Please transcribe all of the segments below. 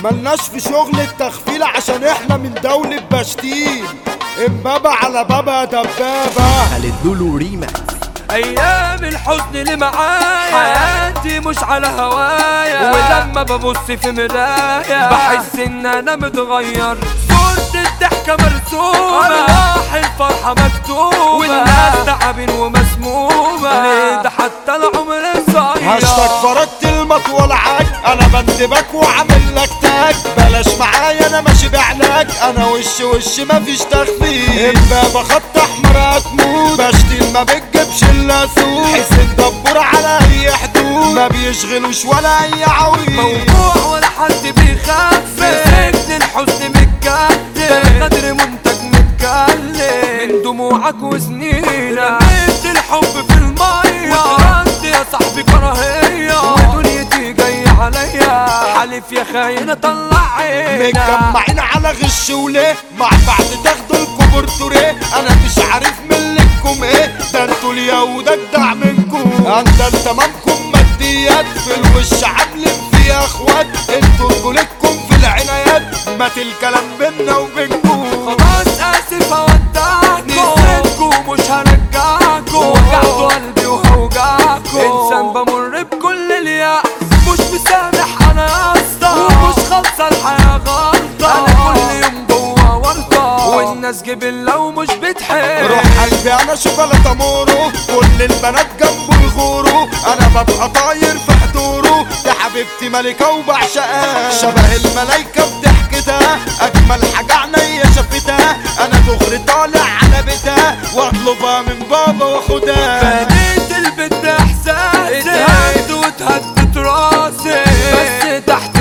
ملناش في شغل التخفيل عشان احنا من دولة بشتيل امبابة على بابا دبابة خالد لولو ريماكس ايام الحزن اللي معايا حياتي مش على هوايا ولما ببص في مرايا بحس ان انا متغير صورة الضحكة مرسومة ارواح الفرحة مكتوبة والناس تعبين ومسمومة ليه ده حتى العمر هاشتاج صغير فرجت المطول عاج انا بندبك وعامل لك تاج بلاش معايا انا ماشي بعلاج انا وش وش مفيش تخفيف امبابة خط احمر هتموت بشتيل ما بتجيبش الا سوق حسين دبور على اي حدود ما بيشغلوش ولا اي عويل موضوع ولا حد بيخاف في سجن الحزن متكتل قدر منتج متكلم من دموعك وسنينك رميت الحب في المية وتركت يا صاحبي كراهية ودنيتي جاية عليا حلف يا خاين اطلع عينك متجمعين على غش وليه مع بعض تاخدوا الكبر توريه انا مش عارف ملككم ايه ده انتوا اليهود اجدع منكم انت تمامكم ماديات في الوش عاملين فيها اخوات انتوا رجولتكم في العنايات مات الكلام بينا وبينكم خلاص اسف اودعكم نسيتكم مش هرجعكم وجعتوا قلبي وهوجعكم انسان بمر بكل اليأس مش مسامح انا يا اسطى ومش خالصة الحياة غلطة انا كل يوم جوا ورطة والناس جبلة ومش بتحب روح قلبي انا شوكولاته مورو كل البنات جنبه يغوروا انا ببقى طاير في حضوره يا حبيبتي ملكه وبعشقها شبه الملايكه بضحكتها اجمل حاجه عينيا شافتها انا دغري طالع على بيتها واطلبها من بابا واخدها بنيت البيت باحساسي اتهد واتهدت راسي بس تحت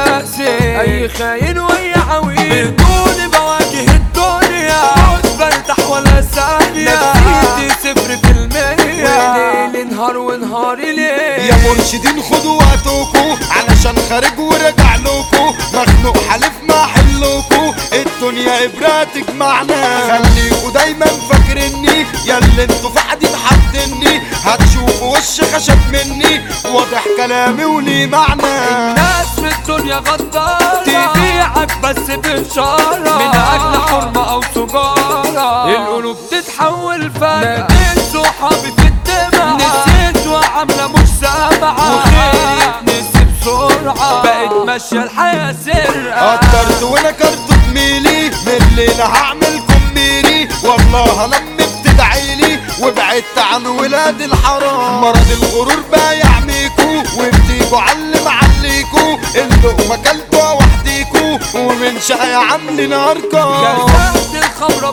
مداسي اي خاين واي عويل بدوني بواجه الدنيا مش برتاح ولا ثانية نفسيتي صفر في المية وليل نهار ونهاري ليل يا مرشدين خدوا وقتكوا علشان خارج ورجع لكوا مخنوق حلف ما حلكوا الدنيا ابرة تجمعنا خليكوا دايما فاكريني يا اللي انتوا في حديد حاطيني هتشوفوا وش خشب مني واضح كلامي وليه معنى الناس في الدنيا غدارة تبيعك بس بإشارة من أجل حرمة أو سجارة القلوب تتحول فجأة ناديت صحابي في الدمعة نسيت وعاملة مش سامعة وخيري يتنسي بسرعة بقت ماشية الحياة سرقة قدرت ونكرت زميلي من الليلة هعملكم ميري والله لما بتدعيلي وبعدت عن ولاد الحرام مرض الغرور بايع ميكو وبتيجوا علم عليكو اللقمة كلتوا وحديكوا ومن شقي عاملين ارقام جرحت الخمرة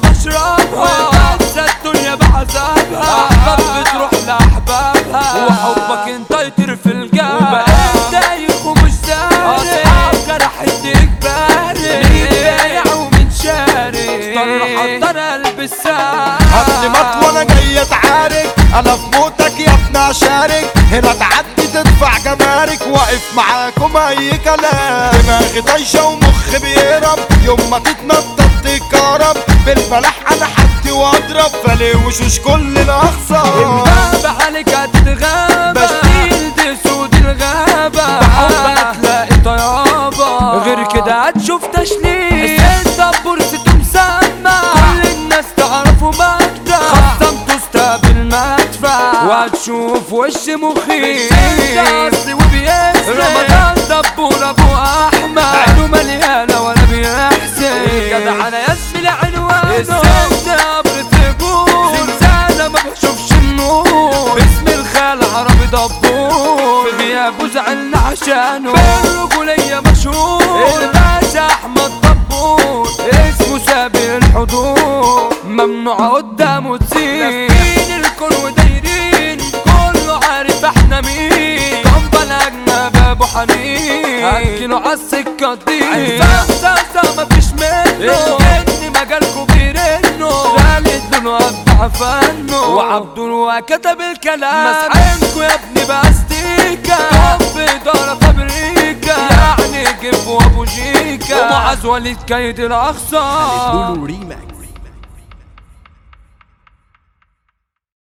بشربها بنسى الدنيا بعذابها أحباب بتروح لأحبابها وحبك انت يطير في الجو وبقيت دايخ ومش داري أصحاب جرحت إجباري مين بايع ومين شاري اختار حضر قلب الساعة قبل ما اطول انا جاي اتعارك انا في موتك يا ابني اشارك هنا تعدي تدفع جمارك واقف معاكم اي كلام دماغي طايشه ومخي بيهرب يوم ما تتنطط تتكهرب بالبلح انا حدي واضرب فليه وشوش كل الاخصام امبابة عليك هتتغابى بشتيل دي سود الغابة بحبك هتلاقي طيابة غير كده هتشوف تشليل انت بورسته مسمى كل الناس تعرفه مجدة خصمته استقبل مدفع وهتشوف وش مخيف اصلي وبيسرق رمضان دبور ابو احمد عينه مليانة ولا بيحسن جدع انا يا زميلي عنوانه الست قبر تبور زنزانة ما بشوفش النور اسم الخال عربي دبور في غيابه زعلنا عشانه بالرجولية مشهور الباشا احمد دبور اسمه سابق الحضور ممنوع قدامه تسير لافين الكون ودايرين كله عارف احنا مين كم بلغنا بابو حنين هتجيله عالسكة دي عالفاسة مفيش منه الجن مجالكوا بيرنه خالد لونه قطع فنه وعبد الوا كتب الكلام مسحينكوا يا ابني باستيكا طب إدارة في أمريكا يعني جيب وأبو جيكا ومعاذ وليد كيد الأخصار لولو ريماكس